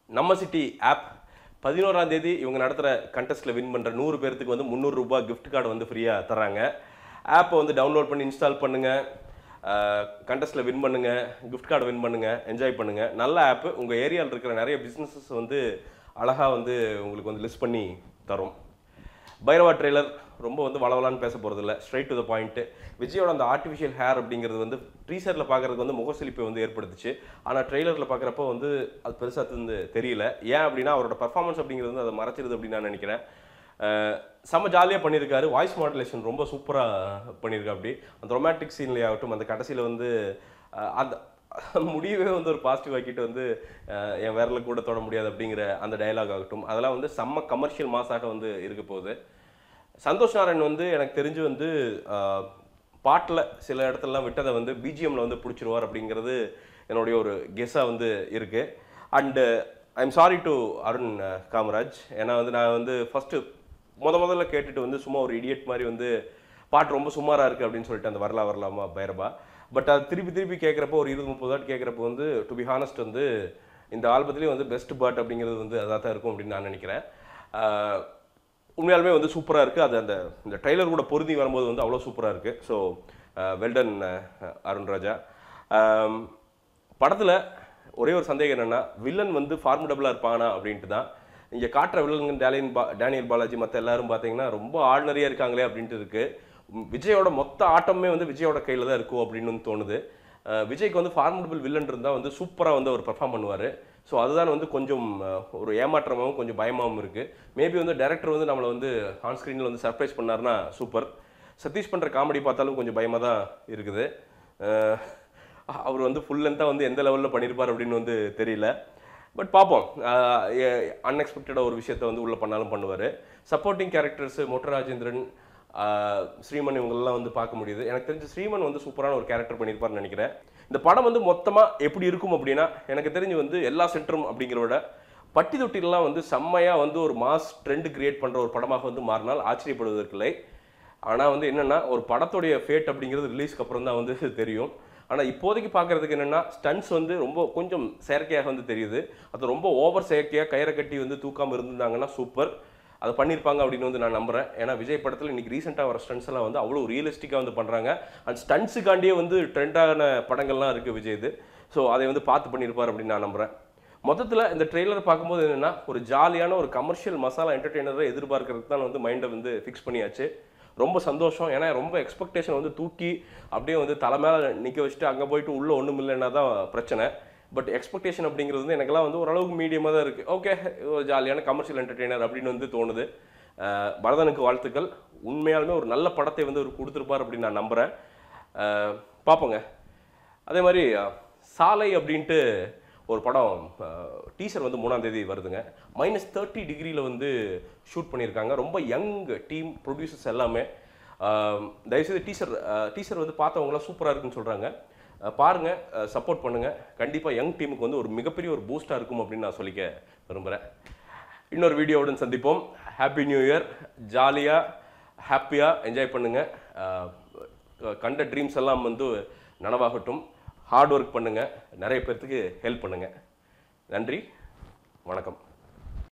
நம்ம city app பதினோராம் தேதி இவங்க நடத்துகிற கண்டெஸ்ட்டில் வின் பண்ணுற நூறு பேர்த்துக்கு வந்து முந்நூறு ரூபாய் கிஃப்ட் கார்டு வந்து ஃப்ரீயாக தராங்க ஆப்பை வந்து டவுன்லோட் பண்ணி இன்ஸ்டால் பண்ணுங்கள் கண்டெஸ்ட்டில் வின் பண்ணுங்கள் கிஃப்ட் கார்டு வின் பண்ணுங்கள் என்ஜாய் பண்ணுங்கள் நல்ல ஆப்பு உங்கள் ஏரியாவில் இருக்கிற நிறைய பிஸ்னஸஸ் வந்து அழகாக வந்து உங்களுக்கு வந்து லிஸ்ட் பண்ணி தரும் பைரவா ட்ரெய்லர் ரொம்ப வந்து வளவலான்னு பேச போகிறது இல்லை ஸ்ட்ரைட் டு த பாயிண்ட்டு விஜயோட அந்த ஆர்டிஃபிஷியல் ஹேர் அப்படிங்கிறது வந்து ட்ரீசரில் பார்க்குறதுக்கு வந்து முகசலிப்பை வந்து ஏற்படுத்துச்சு ஆனால் ட்ரெய்லரில் பார்க்குறப்போ வந்து அது பெருசாக வந்து தெரியல ஏன் அப்படின்னா அவரோட பர்ஃபார்மன்ஸ் அப்படிங்கிறது வந்து அதை மறைச்சிருது அப்படின்னு நான் நினைக்கிறேன் அஹ் செம்ம ஜாலியாக பண்ணியிருக்காரு வாய்ஸ் மாடுலேஷன் ரொம்ப சூப்பராக பண்ணியிருக்கா அப்படி அந்த ரொமான்டிக் சீன்லேயே ஆகட்டும் அந்த கடைசியில் வந்து அஹ் அந்த முடியவே வந்து ஒரு பாசிட்டிவ் ஆக்கிட்டு வந்து அஹ் என் விரல கூட தொட முடியாது அப்படிங்கிற அந்த டயலாக் ஆகட்டும் அதெல்லாம் வந்து செம்ம கமர்ஷியல் மாஸாக வந்து இருக்க போகுது சந்தோஷ் நாராயண் வந்து எனக்கு தெரிஞ்சு வந்து பாட்டில் சில இடத்துலலாம் விட்டதை வந்து பிஜிஎம்ல வந்து பிடிச்சிருவார் அப்படிங்கிறது என்னுடைய ஒரு கெஸ்ஸாக வந்து இருக்குது and I am sorry to Arun uh, Kamaraj ஏன்னா வந்து நான் வந்து ஃபஸ்ட்டு முத முதல்ல கேட்டுட்டு வந்து சும்மா ஒரு இடியட் மாதிரி வந்து பாட்டு ரொம்ப சுமாராக இருக்குது அப்படின்னு சொல்லிட்டு அந்த வரலாம் வரலாமா பைரபா பட் அது திருப்பி திருப்பி கேட்குறப்போ ஒரு இருபது முப்பது வாட்டி கேட்குறப்போ வந்து டு பி ஹானஸ்ட் வந்து இந்த ஆல்பத்துலேயே வந்து பெஸ்ட் பாட் அப்படிங்கிறது வந்து அதாக தான் இருக்கும் அப்படின்னு நான் நினைக்கிறேன் ஆஹ் உண்மையாலுமே வந்து சூப்பராக இருக்குது அது அந்த இந்த ட்ரைலர் கூட பொருந்தி வரும்போது வந்து அவ்வளோ சூப்பராக இருக்குது ஸோ வெல்டன் அருண் ராஜா படத்தில் ஒரே ஒரு சந்தேகம் என்னென்னா வில்லன் வந்து ஃபார்முடபுளாக இருப்பானா அப்படின்ட்டு தான் இங்கே காட்டுற வில்லன் டேனியல் பா டேனியல் பாலாஜி மற்ற எல்லாரும் பார்த்தீங்கன்னா ரொம்ப ஆர்டினரியாக இருக்காங்களே அப்படின்ட்டு இருக்கு உம், விஜயோட மொத்த ஆட்டமே வந்து விஜயோட கையில் தான் இருக்கும் அப்படின்னு வந்து தோணுது அஹ் விஜய்க்கு வந்து ஃபார்முடபிள் வில்லன் இருந்தால் வந்து சூப்பராக வந்து அவர் பெர்ஃபார்ம் பண்ணுவார் ஸோ அதுதான் வந்து கொஞ்சம் அஹ், ஒரு ஏமாற்றமாகவும் கொஞ்சம் பயமாகவும் இருக்குது மேபி வந்து டேரக்டர் வந்து நம்மளை வந்து ஆன் ஸ்க்ரீனில் வந்து சர்ப்ரைஸ் பண்ணாருன்னா சூப்பர் சதீஷ் பண்ணுற காமெடி பார்த்தாலும் கொஞ்சம் பயமாக தான் இருக்குது அஹ், அவர் வந்து ஃபுல் லென்த்தாக வந்து எந்த லெவலில் பண்ணியிருப்பார் அப்படின்னு வந்து தெரியல பட் பார்ப்போம் அன்எக்ஸ்பெக்டடாக ஒரு விஷயத்த வந்து உள்ளே பண்ணாலும் பண்ணுவார் சப்போர்ட்டிங் கேரக்டர்ஸ் மொட்ட ராஜேந்திரன் ஆஹ் ஸ்ரீமன் இவங்களெல்லாம் வந்து பார்க்க முடியுது எனக்கு தெரிஞ்ச ஸ்ரீமன் வந்து சூப்பரான ஒரு கேரக்டர் பண்ணியிருப்பார்னு நினைக்கிறேன் இந்த படம் வந்து மொத்தமாக எப்படி இருக்கும் அப்படின்னா எனக்கு தெரிஞ்சு வந்து எல்லா சென்டரும் அப்படிங்கிறத விட பட்டி தொட்டிலெலாம் வந்து செம்மையாக வந்து ஒரு மாஸ் ட்ரெண்ட் கிரியேட் பண்ணுற ஒரு படமாக வந்து மாறினால் ஆச்சரியப்படுவதற்கில்லை ஆனால் வந்து என்னென்னா ஒரு படத்துடைய ஃபேட் அப்படிங்கிறது ரிலீஸ்க்கு அப்புறம் தான் வந்து தெரியும் ஆனால் இப்போதைக்கு பார்க்குறதுக்கு என்னென்னா ஸ்டன்ஸ் வந்து ரொம்ப கொஞ்சம் செயற்கையாக வந்து தெரியுது அது ரொம்ப ஓவர் செயற்கையாக கயிறை கட்டி வந்து தூக்காமல் இருந்திருந்தாங்கன்னா சூப்பர் அதை பண்ணியிருப்பாங்க அப்படின்னு வந்து நான் நம்புறேன் ஏன்னா விஜய் படத்தில் இன்னைக்கு ரீசெண்டாக வர ஸ்டன்ஸ் எல்லாம் வந்து அவ்வளோ ரியலிஸ்டிக்காக வந்து பண்ணுறாங்க அண்ட் ஸ்டன்ஸுக்காண்டியே வந்து ட்ரெண்டான படங்கள்லாம் இருக்குது விஜய் இது ஸோ அதை வந்து பார்த்து பண்ணியிருப்பார் அப்படின்னு நான் நம்புறேன் மொத்தத்தில் இந்த ட்ரெய்லர் பார்க்கும்போது என்னென்னா ஒரு ஜாலியான ஒரு கமர்ஷியல் மசாலா என்டர்டெய்னரை எதிர்பார்க்கறதுக்கு தான் வந்து மைண்டை வந்து ஃபிக்ஸ் பண்ணியாச்சு ரொம்ப சந்தோஷம் ஏன்னா ரொம்ப எக்ஸ்பெக்டேஷன் வந்து தூக்கி அப்படியே வந்து தலை மேலே நிற்க வச்சுட்டு அங்கே போயிட்டு உள்ளே ஒன்றும் இல்லைன்னா தான் பிரச்சனை பட் எக்ஸ்பெக்டேஷன் அப்படிங்கிறது வந்து எனக்கெல்லாம் வந்து ஓரளவுக்கு மீடியமாக தான் இருக்குது ஓகே ஒரு ஜாலியான கமர்ஷியல் என்டர்டெய்னர் அப்படின்னு வந்து தோணுது அஹ் பரதனுக்கு வாழ்த்துக்கள் உண்மையாலுமே ஒரு நல்ல படத்தை வந்து அவர் கொடுத்துருப்பார் அப்படின்னு நான் நம்புகிறேன் பார்ப்போங்க அதே மாதிரி அஹ், சாலை அப்படின்ட்டு ஒரு படம் டீசர் வந்து மூணாம் தேதி வருதுங்க மைனஸ் தேர்ட்டி டிகிரியில் வந்து ஷூட் பண்ணியிருக்காங்க ரொம்ப யங் டீம் ப்ரொடியூசர்ஸ் எல்லாமே அஹ், தயவுசெய்து டீசர் டீசர் வந்து பார்த்தவங்களாம் சூப்பராக இருக்குன்னு சொல்கிறாங்க பாருங்கள் சப்போர்ட் பண்ணுங்கள் கண்டிப்பாக யங் டீமுக்கு வந்து ஒரு மிகப்பெரிய ஒரு பூஸ்டாக இருக்கும் அப்படின்னு நான் சொல்லிக்க விரும்புகிறேன் இன்னொரு வீடியோவுடன் சந்திப்போம் ஹாப்பி நியூ இயர் ஜாலியாக ஹாப்பியாக என்ஜாய் பண்ணுங்கள் கண்ட ட்ரீம்ஸ் எல்லாம் வந்து நனவாகட்டும் ஹார்ட் ஒர்க் பண்ணுங்கள் நிறைய பேர்த்துக்கு ஹெல்ப் பண்ணுங்கள் நன்றி வணக்கம்